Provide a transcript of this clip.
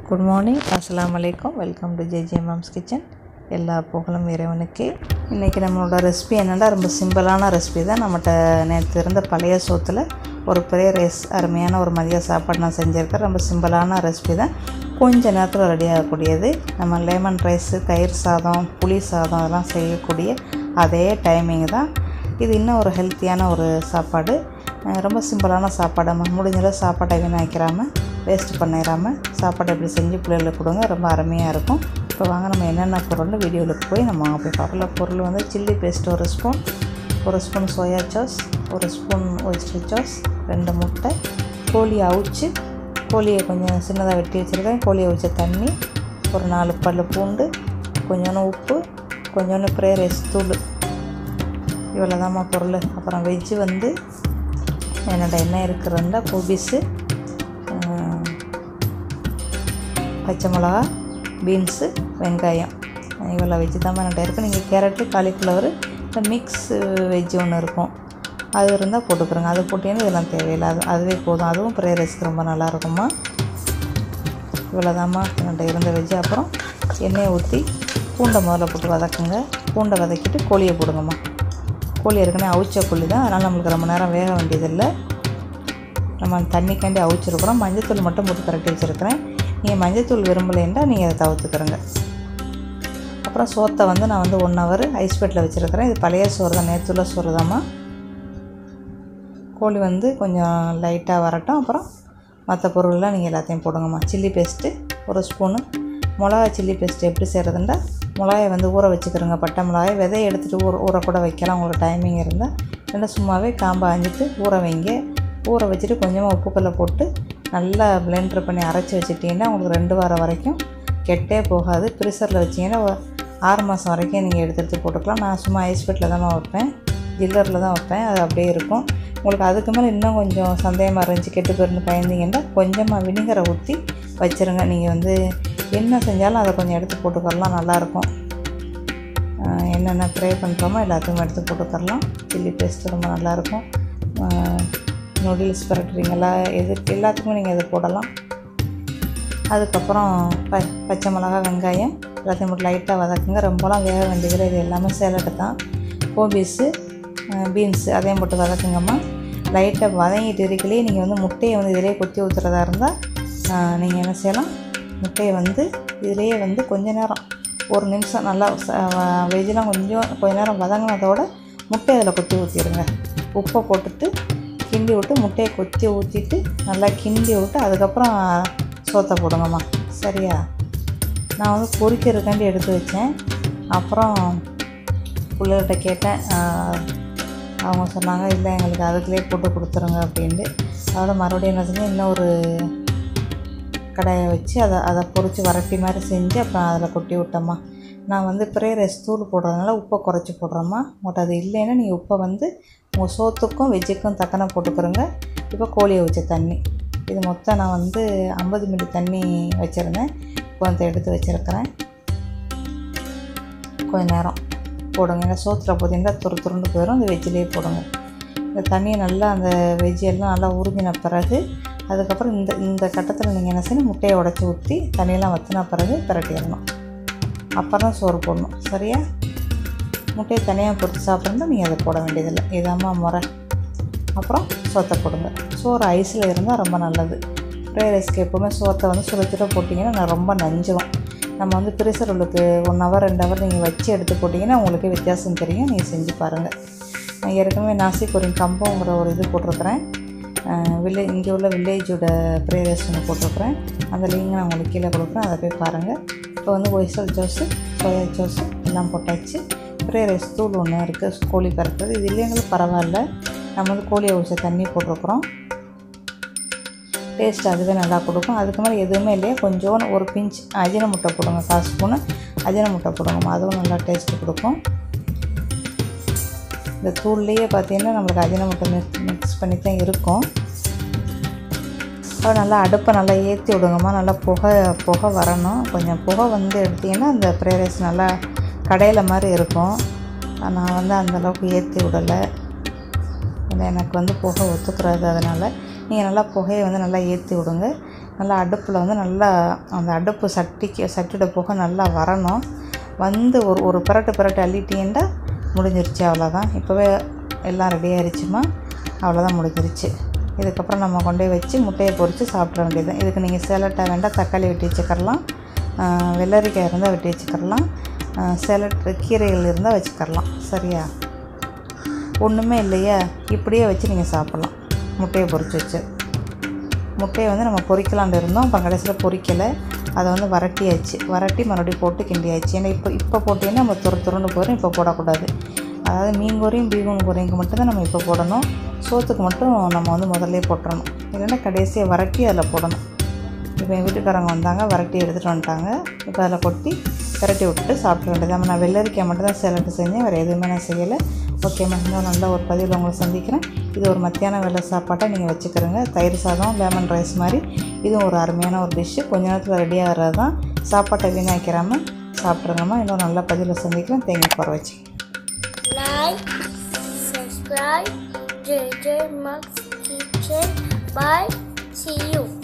Good morning அஸ்ஸலாமு அலைக்கும் welcome to JJ mom's kitchen எல்லா புகழும் இறைவனுக்கே இன்றைக்கி நம்மளோட ரெசிபி என்னென்னா ரொம்ப சிம்பிளான ரெசிபி தான் நம்மகிட்ட நேற்று இருந்த பழைய சோத்தில் ஒரு பெரிய ரைஸ் அருமையான ஒரு மதிய சாப்பாடு நான் செஞ்சுருக்கேன் ரொம்ப சிம்பிளான ரெசிபி தான் கொஞ்ச நேரத்தில் ரெடி ஆகக்கூடியது நம்ம லெமன் ரைஸு தயிர் சாதம் புளி சாதம் அதெல்லாம் செய்யக்கூடிய அதே டைமிங் தான் இது இன்னும் ஒரு ஹெல்த்தியான ஒரு சாப்பாடு அஹ் ரொம்ப சிம்பிளான சாப்பாடு நம்ம முடிஞ்சளவு சாப்பாட்டை வீணாக்கிறாமல் வேஸ்ட் பண்ணிடாமல் சாப்பாடை இப்படி செஞ்சு பிள்ளைகளுக்கு கொடுங்க ரொம்ப அருமையாக இருக்கும் இப்போ வாங்க நம்ம என்னென்ன பொருள்னு வீடியோவில் போய் நம்ம வாங்க போய் பார்க்கலாம் பொருள் வந்து சில்லி பேஸ்ட் ஒரு ஸ்பூன் ஒரு ஸ்பூன் சோயா சாஸ் ஒரு ஸ்பூன் ஒயிஸ்டர் சாஸ் ரெண்டு முட்டை கோழி அவிச்சு கோழியை கொஞ்சம் சின்னதாக வெட்டி வச்சுருக்கேன் கோழியை அவிச்ச தண்ணி ஒரு நாலு பல் பூண்டு கொஞ்சோண்டு உப்பு கொஞ்சோண்டு ப்ரே ரைஸ் தூள் இவ்வளோதாம்மா பொருள் அப்புறம் வெஜ்ஜு வந்து என்னோட எண்ணெய் இருக்கிறதா பொபிஸு பச்சை மிளகா பீன்ஸு வெங்காயம் இவ்வளோ வெஜ்ஜு தான் என்கிட்ட இருக்குது நீங்கள் கேரட்டு காலிஃப்ளவர் இந்த மிக்ஸ் வெஜ்ஜு ஒன்று இருக்கும் அது இருந்தால் போட்டுக்கிறோங்க அது போட்டீங்கன்னா இதெல்லாம் தேவையில்லை அது அதுவே போதும் அதுவும் ப்ரே ரைஸ்க்கு ரொம்ப நல்லா இருக்குமா இவ்வளோதாம்மா என்கிட்ட இருந்த வெஜ்ஜு அப்புறம் எண்ணெயை ஊற்றி பூண்டை முதல்ல போட்டு வதக்குங்க பூண்டை வதக்கிட்டு கோழியை போடுங்கம்மா கோழி ஏற்கனவே அவிச்ச கோழி தான் அதனால் நம்மளுக்கு ரொம்ப நேரம் வேக வேண்டியதில்லை நம்ம தண்ணிக்காண்டி அவிச்சிருக்கிறோம் மஞ்சத்தூள் மட்டும் போட்டு கரட்டி வச்சுருக்கிறேன் நீங்கள் மஞ்சத்தூள் விரும்பலைன்னா நீங்கள் அதை தவிர்த்துக்கிறங்க அப்புறம் சோத்தை வந்து நான் வந்து ஒன் ஹவர் ஐஸ் பெட்டில் வச்சுருக்கிறேன் இது பழைய சோறு தான் நேற்றுள்ள சோறு தாம்மா கோழி வந்து கொஞ்சம் லைட்டாக வரட்டும் அப்புறம் மற்ற பொருள்லாம் நீங்கள் எல்லாத்தையும் போடுங்கம்மா சில்லி பேஸ்ட்டு ஒரு ஸ்பூனு மிளகா சில்லி பேஸ்ட்டு எப்படி செய்கிறதுண்டா மிளகாயை வந்து ஊற வச்சுக்கிறோங்க பட்டை மிளகாயை விதையை எடுத்துகிட்டு ஊற ஊற கூட வைக்கலாம் உங்களுக்கு டைமிங் இருந்தால் இல்லை சும்மாவே காம்பை அஞ்சிட்டு ஊற வைங்க ஊற வச்சுட்டு கொஞ்சமாக உப்புக்கல்லை போட்டு நல்லா பிளெண்டர் பண்ணி அரைச்சி வச்சுட்டிங்கன்னா உங்களுக்கு ரெண்டு வாரம் வரைக்கும் கெட்டே போகாது ஃப்ரீசரில் வச்சிங்கன்னா ஒரு ஆறு மாதம் வரைக்கும் நீங்கள் எடுத்து எடுத்து போட்டுக்கலாம் நான் சும்மா ஐஸ் பெட்டில் தான் வைப்பேன் ஜில்லரில் தான் வைப்பேன் அது அப்படியே இருக்கும் உங்களுக்கு அதுக்கு மேலே இன்னும் கொஞ்சம் சந்தேகமாக இருந்துச்சு கெட்டு போயிருந்து பயந்தீங்கன்னா கொஞ்சமாக வினிகரை ஊற்றி வச்சுருங்க நீங்கள் வந்து என்ன செஞ்சாலும் அதை கொஞ்சம் எடுத்து போட்டுக்கரலாம் நல்லாயிருக்கும் என்னென்ன ட்ரை பண்ணுறோமோ எல்லாத்தையும் எடுத்து போட்டுக்கரலாம் சில்லி பேஸ்ட்டு ரொம்ப நல்லாயிருக்கும் நூடுல்ஸ் பரட்டுறீங்களா எது எல்லாத்துக்குமே நீங்கள் இது போடலாம் அதுக்கப்புறம் ப பச்சை மிளகா வெங்காயம் எல்லாத்தையும் மட்டும் லைட்டாக வதக்குங்க ரொம்பலாம் வேக வேண்டியதில்லை இது எல்லாமே சேலட்டு தான் கோபீஸு பீன்ஸு அதையும் போட்டு வதக்குங்கம்மா லைட்டாக வதங்கிட்டு இருக்கலையே நீங்கள் வந்து முட்டையை வந்து இதிலே கொத்தி ஊற்றுறதா இருந்தால் நீங்கள் என்ன செய்யலாம் முட்டையை வந்து இதிலேயே வந்து கொஞ்ச நேரம் ஒரு நிமிஷம் நல்லா வெஜ்ஜெலாம் கொஞ்சம் கொஞ்ச நேரம் வதங்கினதோட முட்டை அதில் கொத்தி ஊற்றிடுங்க உப்பை போட்டுட்டு கிண்டி விட்டு முட்டையை கொத்தி ஊற்றிட்டு நல்லா கிண்டி விட்டு அதுக்கப்புறம் சோத்தை போடுங்கம்மா சரியா நான் வந்து பொரிக்கிறதுக்காண்டி எடுத்து வச்சேன் அப்புறம் பிள்ளைகிட்ட கேட்டேன் அவங்க சொன்னாங்க இல்லை எங்களுக்கு அதுக்குள்ளே போட்டு கொடுத்துருங்க அப்படின்ட்டு அதோட மறுபடியும் என்ன செஞ்சேன் இன்னொரு கடாயை வச்சு அதை அதை பொறிச்சு வரட்டி மாதிரி செஞ்சு அப்புறம் அதில் கொட்டி விட்டோம்மா நான் வந்து ப்ரே ரைஸ் தூள் போடுறதுனால உப்பை குறைச்சி போடுறோம்மா உங்கள்கிட்ட அது இல்லைன்னா நீங்கள் உப்பை வந்து உங்கள் சோத்துக்கும் வெஜ்ஜுக்கும் தக்கன போட்டுக்கிறோங்க இப்போ கோழியை வச்ச தண்ணி இது மொத்தம் நான் வந்து ஐம்பது மில்லி தண்ணி வச்சுருந்தேன் கொஞ்சம் எடுத்து வச்சுருக்கிறேன் கொஞ்ச நேரம் போடுங்க ஏன்னா சோத்தில் போட்டிங்கன்னா துரு துருண்டு போயிடும் அந்த வெஜ்ஜிலே போடுங்க இந்த தண்ணியை நல்லா அந்த வெஜ்ஜெல்லாம் நல்லா உறிஞ்சின பிறகு அதுக்கப்புறம் இந்த இந்த கட்டத்தில் நீங்கள் என்ன செய்யணும் முட்டையை உடச்சி ஊற்றி தண்ணியெல்லாம் வற்றின பிறகு பிரட்டிடணும் அப்புறம் தான் சோறு போடணும் சரியா முட்டையை தனியாக பொறுத்து சாப்பிட்றதா நீங்கள் அதை போட வேண்டியதில்லை இதாம்மா முறை அப்புறம் சோத்தை போடுங்க சோறு ஐஸில் இருந்தால் ரொம்ப நல்லது ஃப்ரை ரைஸ்க்கு எப்போவுமே சோத்தை வந்து சுட சுட போட்டிங்கன்னா நான் ரொம்ப நஞ்சுவேன் நம்ம வந்து ஃப்ரீசர் உள்ளுக்கு ஒன் ஹவர் ரெண்டு ஹவர் நீங்கள் வச்சு எடுத்து போட்டிங்கன்னா உங்களுக்கு வித்தியாசம் தெரியும் நீங்கள் செஞ்சு பாருங்கள் நான் ஏற்கனவே நாசிக் ஒரு கம்பங்கிற ஒரு இது போட்டிருக்கிறேன் வில்லேஜ் இங்கே உள்ள வில்லேஜோட ப்ரே ரைஸ் ஒன்று போட்டிருக்கிறேன் அந்த லிங்க் நான் உங்களுக்கு கீழே கொடுக்குறேன் அதை போய் பாருங்கள் இப்போ வந்து ஒய்சல் ஜோஸு சோயா ஜோஸு எல்லாம் போட்டாச்சு ப்ரே ரைஸ் தூள் ஒன்று இருக்குது கோழி பறக்கிறது இது இல்லைங்களும் பரவாயில்ல நம்ம வந்து கோழியை ஊச தண்ணி போட்டிருக்குறோம் டேஸ்ட் அதுவே நல்லா கொடுக்கும் அதுக்கு மேலே எதுவுமே இல்லையா கொஞ்சோன்னு ஒரு பிஞ்ச் அஜின முட்டை போடுங்க கால் ஸ்பூனு அஜின முட்டை போடுங்கம்மா அதுவும் நல்லா டேஸ்ட்டு கொடுக்கும் இந்த தூள்லேயே பார்த்தீங்கன்னா நம்மளுக்கு அஜின முட்டை மிக்ஸ் மிக்ஸ் பண்ணி தான் இருக்கும் அப்புறம் நல்லா அடுப்பை நல்லா ஏற்றி விடுங்கம்மா நல்லா புகை புகை வரணும் கொஞ்சம் புகை வந்து எடுத்திங்கன்னா அந்த ஃப்ரை ரைஸ் நல்லா கடையில் மாதிரி இருக்கும் நான் வந்து அந்தளவுக்கு ஏற்றி விடலை ஏன்னா எனக்கு வந்து புகை ஒத்துக்கிறாது அதனால் நீங்கள் நல்லா புகையை வந்து நல்லா ஏற்றி விடுங்க நல்லா அடுப்பில் வந்து நல்லா அந்த அடுப்பு சட்டிக்கு சட்டியோட புகை நல்லா வரணும் வந்து ஒரு ஒரு பிரட்டு பிரட்டு அள்ளிட்டீங்கன்னா முடிஞ்சிருச்சு அவ்வளோதான் இப்போவே எல்லாம் ரெடி ஆயிடுச்சுமா அவ்வளோதான் முடிஞ்சிருச்சு இதுக்கப்புறம் நம்ம கொண்டு போய் வச்சு முட்டையை பொரித்து சாப்பிட வேண்டியது இதுக்கு நீங்கள் சேலட்டாக வேண்டாம் தக்காளி வெட்டி வச்சுக்கரலாம் ஆஹ் வெள்ளரிக்காய் இருந்தால் வெட்டி வச்சுக்கரலாம் ஆஹ் சேலட் கீரைகள் இருந்தால் வச்சுக்கரலாம் சரியா ஒன்றுமே இல்லையா இப்படியே வச்சு நீங்கள் சாப்பிட்லாம் முட்டையை பொரிச்சு வச்சு முட்டையை வந்து நம்ம பொரிக்கலான்னு இருந்தோம் அப்புறம் கடைசியில் பொரிக்கலை அதை வந்து வரட்டியாச்சு வரட்டி மறுபடியும் போட்டு கிண்டியாச்சு ஏன்னா இப்போ இப்போ போட்டீங்கன்னா நம்ம துரு துருன்னு போயிடும் இப்போ போடக்கூடாது அதாவது மீன் கூரையும் பீகன் கூரையும் மட்டும்தான் நம்ம இப்போ போடணும் சோத்துக்கு மட்டும் நம்ம வந்து முதல்ல போட்டுறணும் இல்லைன்னா கடைசியாக வரட்டி அதில் போடணும் இப்போ என் வீட்டுக்காரங்க வந்தாங்க வரட்டி எடுத்துகிட்டு வந்துட்டாங்க இப்போ அதில் கொட்டி விரட்டி விட்டுட்டு சாப்பிட வேண்டியது நம்ம நான் வெள்ளரிக்காய் மட்டும் தான் சேலட்டு செஞ்சேன் வேறு எதுவுமே நான் செய்யலை ஓகேம்மா இன்னும் நல்ல ஒரு பதிவில் உங்களை சந்திக்கிறேன் இது ஒரு மத்தியான வேலை சாப்பாட்டை நீங்கள் வச்சுக்கிறோங்க தயிர் சாதம் லெமன் ரைஸ் மாதிரி இதுவும் ஒரு அருமையான ஒரு டிஷ்ஷு கொஞ்ச நேரத்தில் ரெடி ஆகிறது தான் சாப்பாட்டை வீணாக்கிறாமல் சாப்பிட்ருங்கம்மா இன்னும் நல்ல பதிவில் சந்திக்கிறேன் தேங்காய் போகிற வச்சு like, subscribe, JJ Max Kitchen. Bye. See you.